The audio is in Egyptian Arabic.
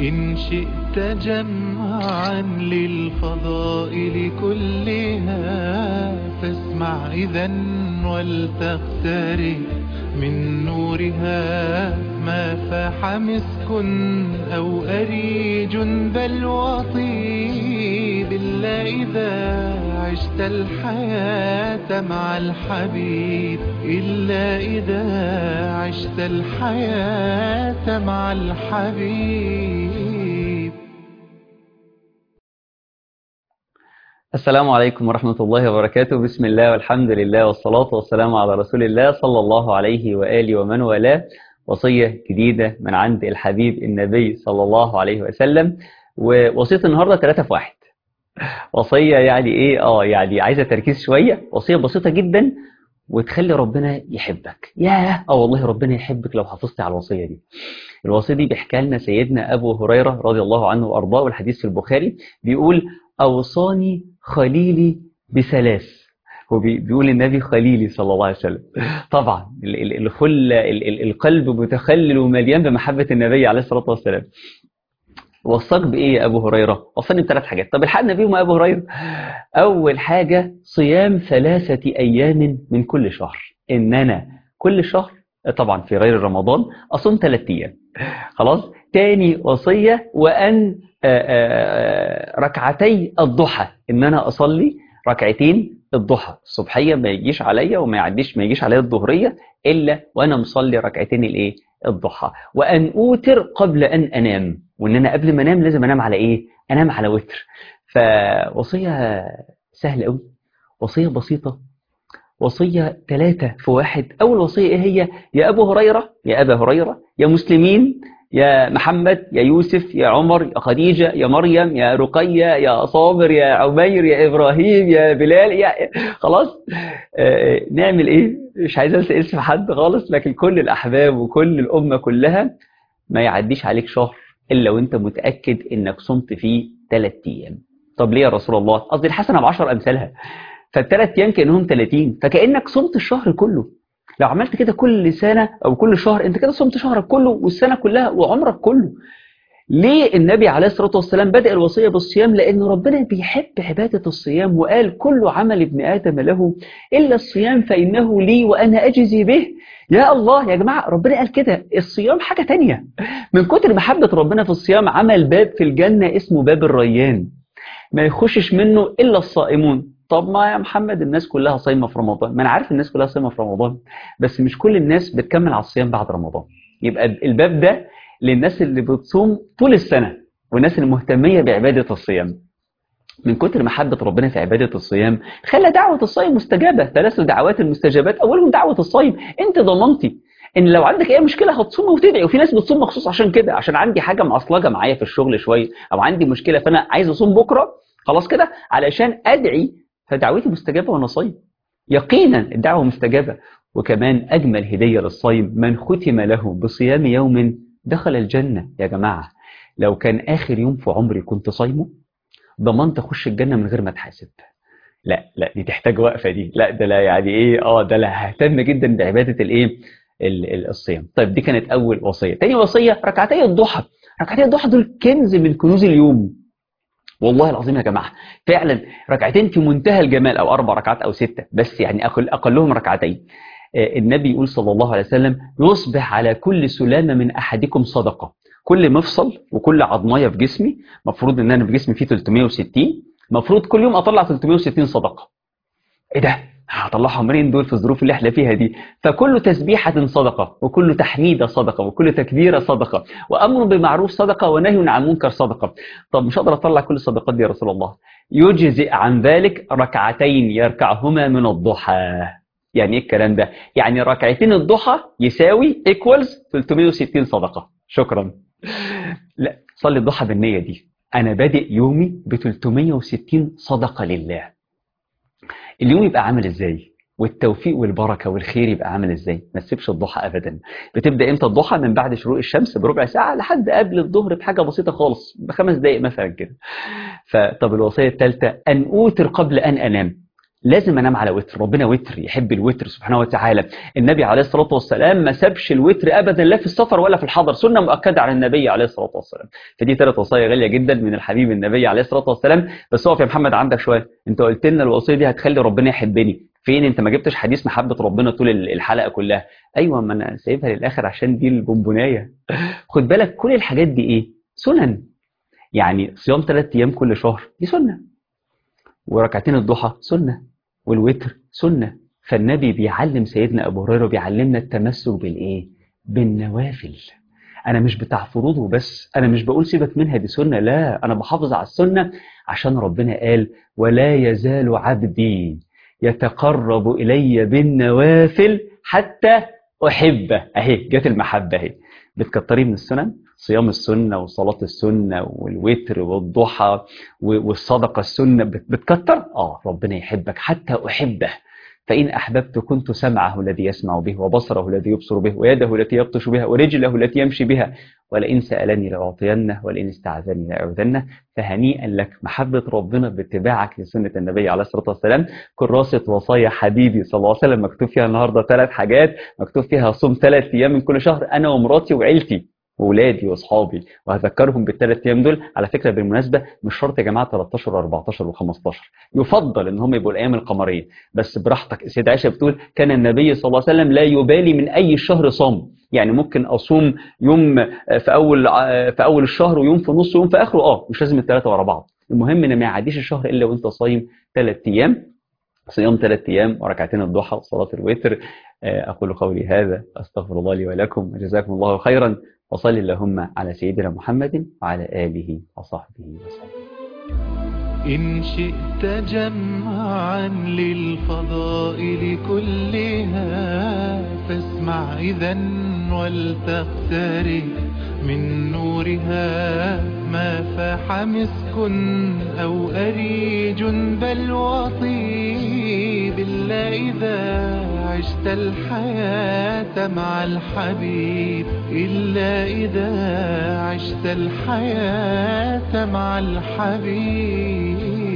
إن شئت جمعا للفضائل كلها فاسمع إذا ولتقترب من نورها ما فاح مسك أو أريج بل وطيب إلا إذا عشت الحياة مع الحبيب إلا إذا عشت الحياة مع الحبيب السلام عليكم ورحمة الله وبركاته بسم الله والحمد لله والصلاة والسلام على رسول الله صلى الله عليه وآله ومن والاه وصية جديدة من عند الحبيب النبي صلى الله عليه وسلم ووصية النهاردة ثلاثة في واحد وصية يعني ايه اه يعني عايزة تركيز شوية وصية بسيطة جدا وتخلي ربنا يحبك ياه اه والله ربنا يحبك لو حافظت على الوصية دي الوصية دي بيحكي لنا سيدنا أبو هريرة رضي الله عنه وأرضاه والحديث في البخاري بيقول أوصاني خليلي بثلاث هو بيقول النبي خليلي صلى الله عليه وسلم طبعا الخل القلب متخلل ومليان بمحبة النبي عليه الصلاة والسلام وصاك بإيه يا أبو هريرة وصاني بثلاث حاجات طب الحقنا بيهم يا أبو هريرة أول حاجة صيام ثلاثة أيام من كل شهر إن أنا كل شهر طبعا في غير رمضان أصوم ثلاث أيام خلاص تاني وصية وأن ركعتي الضحى إن أنا أصلي ركعتين الضحى الصبحية ما يجيش عليا وما يعديش ما يجيش عليا الظهرية إلا وأنا مصلي ركعتين الإيه الضحى وأن أوتر قبل أن أنام وإن أنا قبل ما أنام لازم أنام على إيه أنام على وتر فوصية سهلة قوي وصية بسيطة وصية ثلاثة في واحد أول وصية إيه هي يا أبو هريرة يا أبا هريرة يا مسلمين يا محمد يا يوسف يا عمر يا خديجة يا مريم يا رقية يا صابر يا عمير يا إبراهيم يا بلال يا خلاص آه نعمل إيه مش عايز أنسى اسم حد خالص لكن كل الأحباب وكل الأمة كلها ما يعديش عليك شهر إلا وأنت متأكد إنك صمت فيه ثلاث أيام طب ليه يا رسول الله قصدي الحسنة بعشر أمثالها فالثلاث أيام كأنهم 30 فكأنك صمت الشهر كله لو عملت كده كل سنة أو كل شهر أنت كده صمت شهرك كله والسنة كلها وعمرك كله ليه النبي عليه الصلاة والسلام بدأ الوصية بالصيام لأن ربنا بيحب عبادة الصيام وقال كل عمل ابن آدم له إلا الصيام فإنه لي وأنا أجزي به يا الله يا جماعة ربنا قال كده الصيام حاجة تانية من كتر محبة ربنا في الصيام عمل باب في الجنة اسمه باب الريان ما يخشش منه إلا الصائمون طب ما يا محمد الناس كلها صايمه في رمضان ما انا عارف الناس كلها صايمه في رمضان بس مش كل الناس بتكمل على الصيام بعد رمضان يبقى الباب ده للناس اللي بتصوم طول السنه والناس المهتميه بعباده الصيام من كتر محبة ربنا في عبادة الصيام خلى دعوة الصيام مستجابة ثلاث دعوات المستجابات أولهم دعوة الصيام أنت ضمنتي ان لو عندك اي مشكله هتصوم وتدعي وفي ناس بتصوم مخصوص عشان كده عشان عندي حاجه معصلجه معايا في الشغل شويه او عندي مشكله فانا عايز اصوم بكره خلاص كده علشان ادعي فدعوتي مستجابة وأنا صايم يقينا الدعوة مستجابة وكمان أجمل هدية للصايم من ختم له بصيام يوم دخل الجنة يا جماعة لو كان آخر يوم في عمري كنت صايمه ضمنت أخش الجنة من غير ما أتحاسب لا لا دي تحتاج وقفة دي لا ده لا يعني إيه آه ده لا ههتم جدا بعبادة الإيه الصيام طيب دي كانت أول وصية تاني وصية ركعتي الضحى ركعتي الضحى دول كنز من كنوز اليوم والله العظيم يا جماعة فعلا ركعتين في منتهى الجمال أو أربع ركعات أو ستة بس يعني أقل أقلهم ركعتين النبي يقول صلى الله عليه وسلم يصبح على كل سلامة من أحدكم صدقة كل مفصل وكل عظمايه في جسمي مفروض ان انا في جسمي فيه 360 مفروض كل يوم اطلع 360 صدقه ايه ده هطلعهم منين دول في الظروف اللي احنا فيها دي فكل تسبيحة صدقة وكل تحميدة صدقة وكل تكبيرة صدقة وأمر بمعروف صدقة ونهي عن منكر صدقة طب مش هقدر أطلع كل الصدقات دي يا رسول الله يجزئ عن ذلك ركعتين يركعهما من الضحى يعني ايه الكلام ده يعني ركعتين الضحى يساوي ايكوالز 360 صدقة شكرا لا صلي الضحى بالنية دي أنا بادئ يومي ب 360 صدقة لله اليوم يبقى عامل ازاي والتوفيق والبركه والخير يبقى عامل ازاي ما تسيبش الضحى ابدا بتبدا امتى الضحى من بعد شروق الشمس بربع ساعه لحد قبل الظهر بحاجه بسيطه خالص بخمس دقائق مثلا كده فطب الوصيه الثالثه ان اوتر قبل ان انام لازم انام على وتر ربنا وتر يحب الوتر سبحانه وتعالى النبي عليه الصلاه والسلام ما سابش الوتر ابدا لا في السفر ولا في الحضر سنه مؤكده على النبي عليه الصلاه والسلام فدي ثلاث وصايا غاليه جدا من الحبيب النبي عليه الصلاه والسلام بس اقف يا محمد عندك شويه انت قلت لنا الوصيه دي هتخلي ربنا يحبني فين انت ما جبتش حديث محبه ربنا طول الحلقه كلها ايوه ما انا سايبها للاخر عشان دي البونبونايه خد بالك كل الحاجات دي ايه سنن يعني صيام ثلاث ايام كل شهر دي سنه وركعتين الضحى سنه والوتر سنة فالنبي بيعلم سيدنا أبو هريرة بيعلمنا التمسك بالإيه؟ بالنوافل أنا مش بتاع فروض وبس أنا مش بقول سيبك منها دي سنة لا أنا بحافظ على السنة عشان ربنا قال ولا يزال عبدي يتقرب إلي بالنوافل حتى أحبه أهي جت المحبة أهي بتكتري من السنن صيام السنة وصلاة السنة والوتر والضحى والصدقة السنة بتكتر آه ربنا يحبك حتى أحبه فإن أحببت كنت سمعه الذي يسمع به وبصره الذي يبصر به ويده التي يبطش بها ورجله التي يمشي بها ولئن سألني لأعطينه ولئن استعاذني لأعوذنه فهنيئا لك محبة ربنا باتباعك لسنة النبي عليه الصلاة والسلام كراسة وصايا حبيبي صلى الله عليه وسلم مكتوب فيها النهاردة ثلاث حاجات مكتوب فيها صوم ثلاث أيام من كل شهر أنا ومراتي وعيلتي واولادي واصحابي وهذكرهم بالثلاث ايام دول على فكره بالمناسبه مش شرط يا جماعه 13 و14 و15 يفضل ان هم يبقوا الايام القمريه بس براحتك السيده عائشه بتقول كان النبي صلى الله عليه وسلم لا يبالي من اي شهر صام يعني ممكن اصوم يوم في اول في اول الشهر ويوم في نص ويوم في اخره اه مش لازم الثلاثه ورا بعض المهم ان ما يعديش الشهر الا وانت صايم ثلاث ايام صيام ثلاث ايام وركعتين الضحى وصلاه الوتر اقول قولي هذا استغفر الله لي ولكم وجزاكم الله خيرا وصل اللهم على سيدنا محمد وعلى آله وصحبه وسلم إن شئت جمعا للفضائل كلها فاسمع إذا ولتقترب من نورها ما فاح مسك أو أريج بل وطيب إلا إذا عشت الحياة مع الحبيب إلا إذا عشت الحياة مع الحبيب